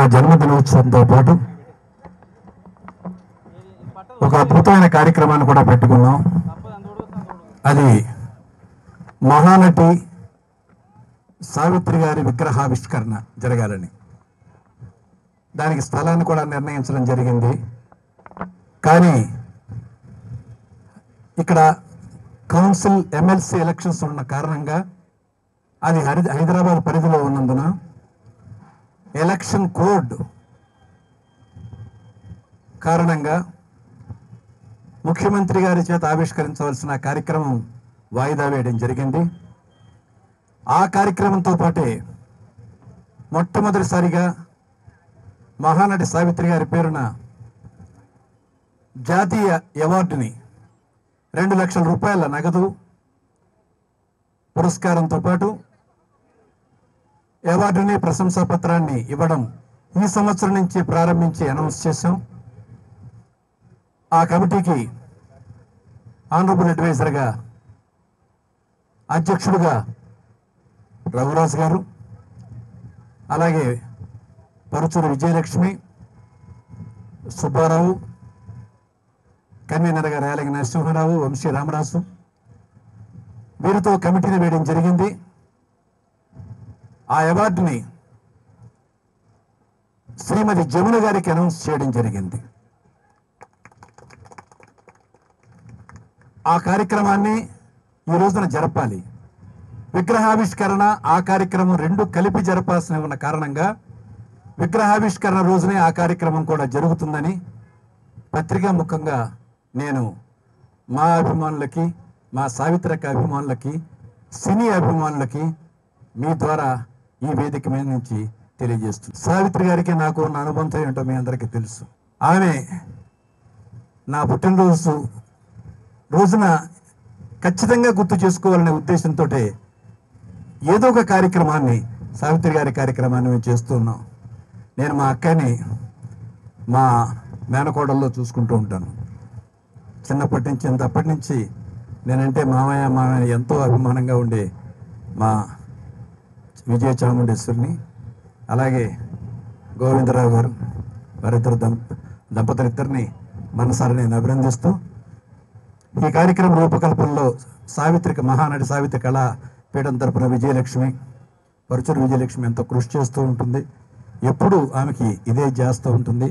జన్మదినోత్సవంతో పాటు ఒక అద్భుతమైన కార్యక్రమాన్ని కూడా పెట్టుకున్నాం అది మహానటి సావిత్రి గారి విగ్రహావిష్కరణ జరగాలని దానికి స్థలాన్ని కూడా నిర్ణయించడం జరిగింది కానీ ఇక్కడ కౌన్సిల్ ఎమ్మెల్సీ ఎలక్షన్స్ ఉన్న కారణంగా అది హరి హైదరాబాద్ పరిధిలో ఉన్నందున ఎలక్షన్ కోడ్ కారణంగా ముఖ్యమంత్రి గారి చేత ఆవిష్కరించవలసిన కార్యక్రమం వాయిదా వేయడం జరిగింది ఆ కార్యక్రమంతో పాటే మొట్టమొదటిసారిగా మహానటి సావిత్రి గారి పేరున జాతీయ అవార్డుని రెండు లక్షల రూపాయల నగదు పురస్కారంతో పాటు అవార్డుని ప్రశంసా పత్రాన్ని ఇవ్వడం ఈ సంవత్సరం నుంచి ప్రారంభించి అనౌన్స్ చేశాం ఆ కమిటీకి ఆనరబుల్ అడ్వైజర్గా అధ్యక్షుడుగా రఘురాజు గారు అలాగే పరుచూరు విజయలక్ష్మి సుబ్బారావు కన్వీనర్గా రేలంగి నరసింహారావు వంశీ రామరాజు వీరితో కమిటీని వేయడం జరిగింది ఆ అవార్డుని శ్రీమతి జమున గారికి అనౌన్స్ చేయడం జరిగింది ఆ కార్యక్రమాన్ని ఈ రోజున జరపాలి విగ్రహావిష్కరణ ఆ కార్యక్రమం రెండు కలిపి జరపాల్సిన ఉన్న కారణంగా విగ్రహావిష్కరణ రోజునే ఆ కార్యక్రమం కూడా జరుగుతుందని పత్రికా ముఖంగా నేను మా అభిమానులకి మా సావిత్రక అభిమానులకి సినీ అభిమానులకి మీ ద్వారా ఈ వేదిక మీద నుంచి తెలియజేస్తుంది సావిత్రి గారికి నాకు ఉన్న అనుబంధం ఏంటో మీ అందరికీ తెలుసు ఆమె నా పుట్టినరోజు రోజున ఖచ్చితంగా గుర్తు చేసుకోవాలనే ఉద్దేశంతో ఏదో ఒక కార్యక్రమాన్ని సావిత్రి గారి కార్యక్రమాన్ని మేము చేస్తున్నాం నేను మా అక్కని మా మేనకోడల్లో చూసుకుంటూ ఉంటాను చిన్నప్పటి నుంచి ఇంతప్పటి నుంచి నేనంటే మామయ్య మామయ్య ఎంతో అభిమానంగా ఉండే మా విజయ చాముండేశ్వరిని అలాగే గోవిందరావు గారు వారిద్దరు దంప దంపతులిద్దరిని మనసారి నేను అభినందిస్తూ ఈ కార్యక్రమం రూపకల్పనలో సావిత్రిక మహానటి సావిత్రి కళా పీఠం తరపున విజయలక్ష్మి పరుచూరు విజయలక్ష్మి ఎంతో కృషి చేస్తూ ఉంటుంది ఎప్పుడు ఆమెకి ఇదే చేస్తూ ఉంటుంది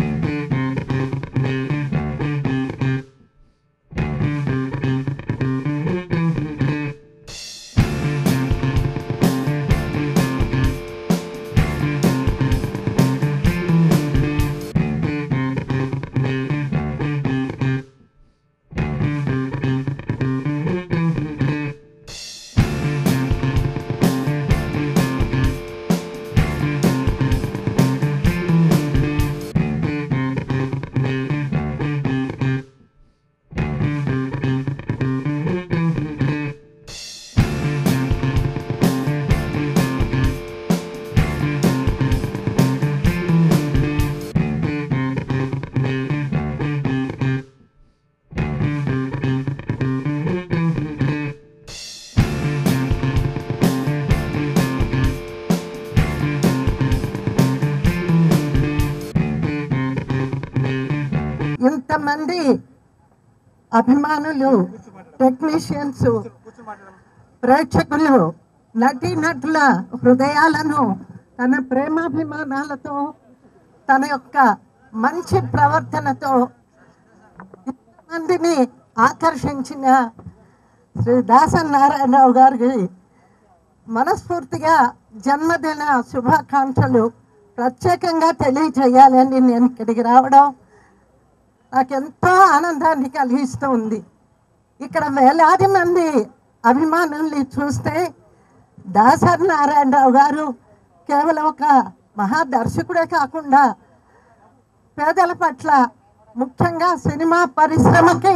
ఇంతమంది అభిమానులు టెక్నీషియన్స్ ప్రేక్షకులు నటీనటుల హృదయాలను తన ప్రేమాభిమానాలతో తన యొక్క మంచి ప్రవర్తనతో మందిని ఆకర్షించిన శ్రీ దాసన్ నారాయణరావు గారికి మనస్ఫూర్తిగా జన్మదిన శుభాకాంక్షలు ప్రత్యేకంగా తెలియజేయాలని నేను ఇక్కడికి రావడం నాకెంతో ఆనందాన్ని కలిగిస్తూ ఉంది ఇక్కడ వేలాది మంది అభిమానుల్ని చూస్తే దాసరి నారాయణరావు గారు కేవలం ఒక మహాదర్శకుడే కాకుండా పేదల పట్ల ముఖ్యంగా సినిమా పరిశ్రమకి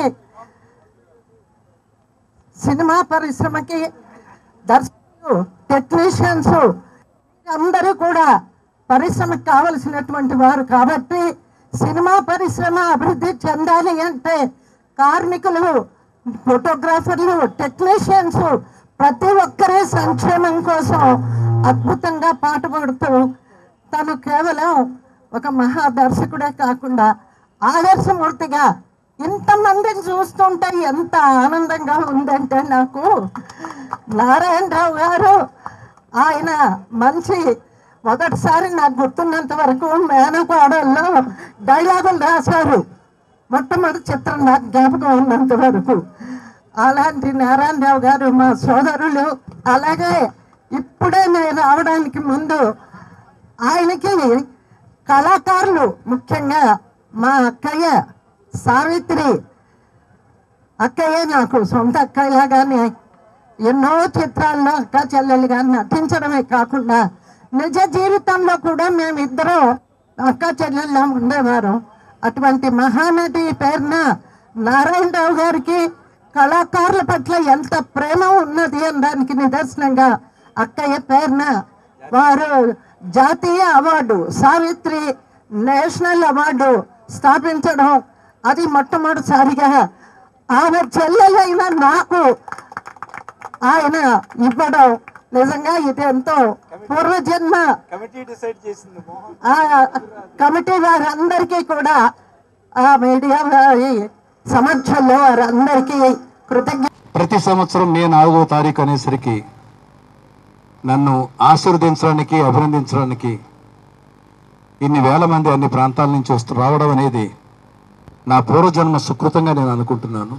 సినిమా పరిశ్రమకి దర్శకులు టెక్నీషియన్స్ అందరూ కూడా పరిశ్రమకు కావలసినటువంటి వారు కాబట్టి సినిమా పరిశ్రమ అభివృద్ధి చెందాలి అంటే కార్మికులు ఫోటోగ్రాఫర్లు టెక్నీషియన్స్ ప్రతి ఒక్కరి సంక్షేమం కోసం అద్భుతంగా పాటుపడుతూ తను కేవలం ఒక మహా దర్శకుడే కాకుండా ఆదర్శమూర్తిగా ఇంతమందిని చూస్తుంటే ఎంత ఆనందంగా ఉందంటే నాకు నారాయణరావు గారు ఆయన మంచి మొదటిసారి నాకు గుర్తున్నంత వరకు మేనపాడల్లో డైలాగులు రాశారు మొట్టమొదటి చిత్రం నాకు జ్ఞాపకం ఉన్నంత వరకు అలాంటి నారాయణరావు గారు మా సోదరులు అలాగే ఇప్పుడే నేను రావడానికి ముందు ఆయనకి కళాకారులు ముఖ్యంగా మా అక్కయ్య సావిత్రి అక్కయ్య నాకు సొంత అక్కయ్యలాగానే ఎన్నో చిత్రాల్లో అక్క చెల్లెలుగా నటించడమే కాకుండా నిజ జీవితంలో కూడా మేమిద్దరం అక్క చెల్లెల్లా ఉండేవారు అటువంటి మహానటి పేరున నారాయణరావు గారికి కళాకారుల పట్ల ఎంత ప్రేమ ఉన్నది అనడానికి నిదర్శనంగా అక్కయ్య పేరున వారు జాతీయ అవార్డు సావిత్రి నేషనల్ అవార్డు స్థాపించడం అది మొట్టమొదటిసారిగా ఆమె చెల్లెలైన నాకు ఆయన ఇవ్వడం నిజంగా ఇది ఎంతో పూర్వజన్మ కమిటీ డిసైడ్ చేసింది మోహన్ ఆ కమిటీ వారందరికీ కూడా ఆ మీడియా వారి సమక్షంలో వారందరికీ కృతజ్ఞ ప్రతి సంవత్సరం మే నాలుగో తారీఖు అనేసరికి నన్ను ఆశీర్వదించడానికి అభినందించడానికి ఇన్ని వేల మంది అన్ని ప్రాంతాల నుంచి వస్తూ రావడం అనేది నా పూర్వజన్మ సుకృతంగా నేను అనుకుంటున్నాను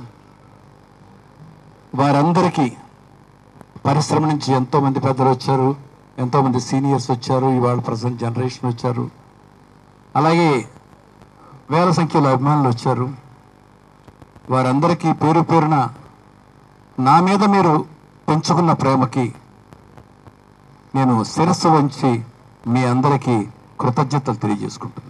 వారందరికీ పరిశ్రమ నుంచి ఎంతో మంది పెద్దలు వచ్చారు ఎంతో మంది సీనియర్స్ వచ్చారు ఇవాళ ప్రజెంట్ జనరేషన్ వచ్చారు అలాగే వేల సంఖ్యలో అభిమానులు వచ్చారు వారందరికీ పేరు పేరున నా మీద మీరు పెంచుకున్న ప్రేమకి నేను శిరస్సు వంచి మీ అందరికీ కృతజ్ఞతలు తెలియజేసుకుంటున్నాను